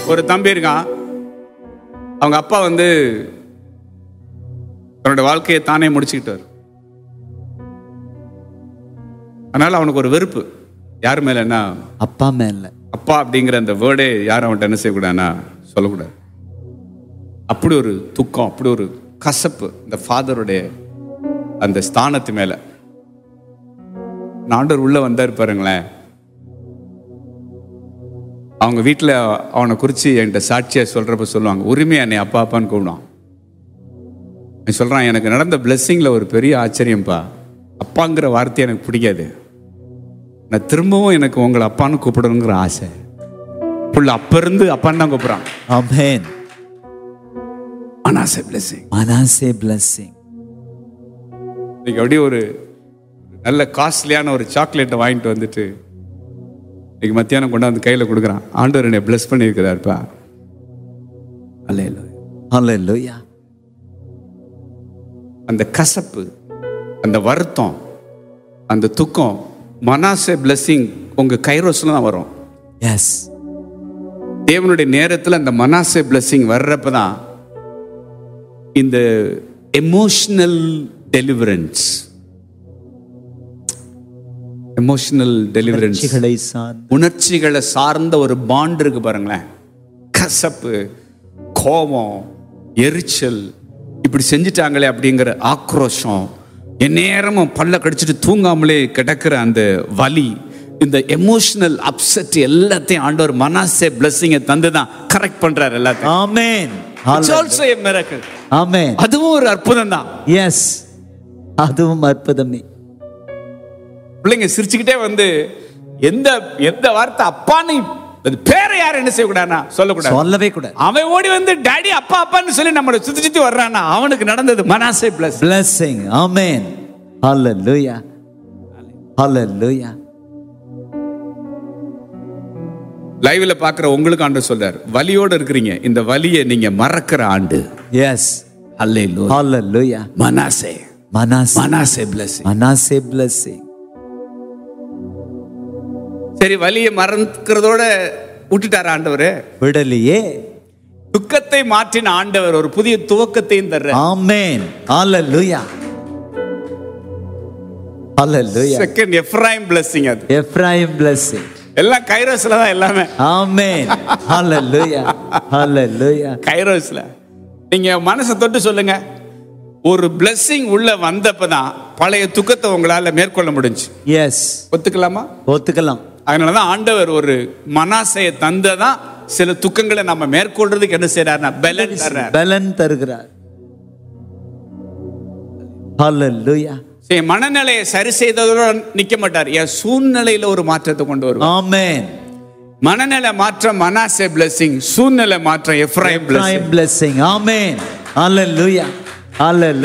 ஒரு தம்பி இருக்கான் அவங்க அப்பா வந்து தன்னோட வாழ்க்கையை தானே முடிச்சுக்கிட்டார் அதனால அவனுக்கு ஒரு வெறுப்பு யார் மேல என்ன அப்பா மேல அப்பா அப்படிங்கிற அந்த வேர்டே யாரும் அவன்கிட்ட என்ன செய்யக்கூடாதுன்னா சொல்லக்கூடாது அப்படி ஒரு துக்கம் அப்படி ஒரு கசப்பு இந்த ஃபாதருடைய அந்த ஸ்தானத்து மேல நான் ஆண்டவர் உள்ள வந்தார் பாருங்களேன் அவங்க வீட்டில் அவனை குறித்து என்கிட்ட சாட்சியா சொல்றப்ப சொல்லுவாங்க உரிமையா என்னை அப்பா அப்பான்னு கூப்பிடுவான் அவன் சொல்றான் எனக்கு நடந்த பிளெஸ்ஸிங்கில் ஒரு பெரிய ஆச்சரியம்ப்பா அப்பாங்கிற வார்த்தை எனக்கு பிடிக்காது நான் திரும்பவும் எனக்கு உங்களை அப்பான்னு கூப்பிடணுங்கிற ஆசை புள்ள அப்ப இருந்து அப்பான்னு தான் கூப்பிடுறான் ஆமென் அனாசை பிளெஸிங் மனாசே blessing இன்னைக்கு அப்படியே ஒரு நல்ல காஸ்ட்லியான ஒரு சாக்லேட்டை வாங்கிட்டு வந்துட்டு இன்னைக்கு மத்தியானம் கொண்டாந்து கையில் கொடுக்குறான் ஆண்டவர் என்னை பிளஸ் பண்ணியிருக்கிறாருப்பா அல்ல ஹalleluya அந்த கசப்பு அந்த வருத்தம் அந்த துக்கம் மனாசே பிளெஸ்ஸிங் உங்க கைரோஸ்ல தான் வரும் எஸ் தேவனுடைய நேரத்தில் அந்த மனாசே பிளெஸ்ஸிங் வர்றப்ப தான் இந்த எமோஷனல் டெலிவரன்ஸ் எமோஷனல் டெலிவரன்ஸ் உணர்ச்சிகளை சார்ந்து உணர்ச்சிகளை சார்ந்த ஒரு பாண்ட் இருக்கு பாருங்களேன் கசப்பு கோபம் எரிச்சல் இப்படி செஞ்சிட்டாங்களே அப்படிங்கிற ஆக்ரோஷம் எந்நேரமும் பல்ல கடிச்சிட்டு தூங்காமலே கிடக்கிற அந்த வலி இந்த எமோஷனல் அப்செட் எல்லாத்தையும் ஆண்டவர் மனாசே பிளஸ்ஸிங்கை தந்து தான் கரெக்ட் பண்றாரு எல்லாத்தையும் ஆமென் It's also a miracle. ஆமென் அதுவும் ஒரு அற்புதம் தான் எஸ் அதுவும் அற்புதமே பிள்ளைங்க சிரிச்சுக்கிட்டே வந்து எந்த எந்த வார்த்தை அப்பான்னு அது பேரை யாரும் என்ன செய்யக்கூடாதுன்னா சொல்லக்கூடாது சொல்லவே கூடாது அவன் ஓடி வந்து டாடி அப்பா அப்பான்னு சொல்லி நம்மளை சுத்தி சுத்தி வர்றானா அவனுக்கு நடந்தது மனாசே பிளஸ் blessing ஆமென் ஹalleluya ஹalleluya லைவ்ல பாக்குற உங்களுக்கு ஆண்டு சொல்றாரு வலியோட இருக்கிறீங்க இந்த வலியை நீங்க மறக்கிற ஆண்டு எஸ் அல்லேலூயா ஹalleluya Manasseh Manasseh Manasseh bless Manasseh blessing சரி வலியை மறக்கிறதோட விட்டுட்டார் ஆண்டவர் விடலையே துக்கத்தை மாற்றின ஆண்டவர் ஒரு புதிய துவக்கத்தையும் தர்ற ஆமென் ஹalleluya ஹalleluya செகண்ட் எஃப்ராயிம் பிளஸிங் அது எப்ராயிம் blessing எல்லாம் கைரோஸ்ல தான் எல்லாமே ஆமென் ஹalleluya ஹalleluya கைரோஸ்ல நீங்க மனசை தொட்டு சொல்லுங்க ஒரு blessing உள்ள வந்தப்பதான் பழைய துக்கத்தை உங்களால மேற்கொள்ள முடிஞ்சு எஸ் ஒத்துக்கலாமா ஒத்துக்கலாம் அதனாலதான் ஆண்டவர் ஒரு மனாசையை தந்ததான் சில துக்கங்களை நம்ம மேற்கொள்றதுக்கு என்ன செய்யறாருன்னா பலன் தர்றார் பலன் தருகிறார் ஹalleluya சரி மனநிலையை சரி செய்ததோட நிக்க மாட்டார் என் சூழ்நிலையில ஒரு மாற்றத்தை கொண்டு வருவார் ஆமென் மனநிலை மாற்றம் மனாசே பிளஸிங் சூழ்நிலை மாற்றம் Ephraim blessing Prime blessing. Amen. Hallelujah. Hallelujah.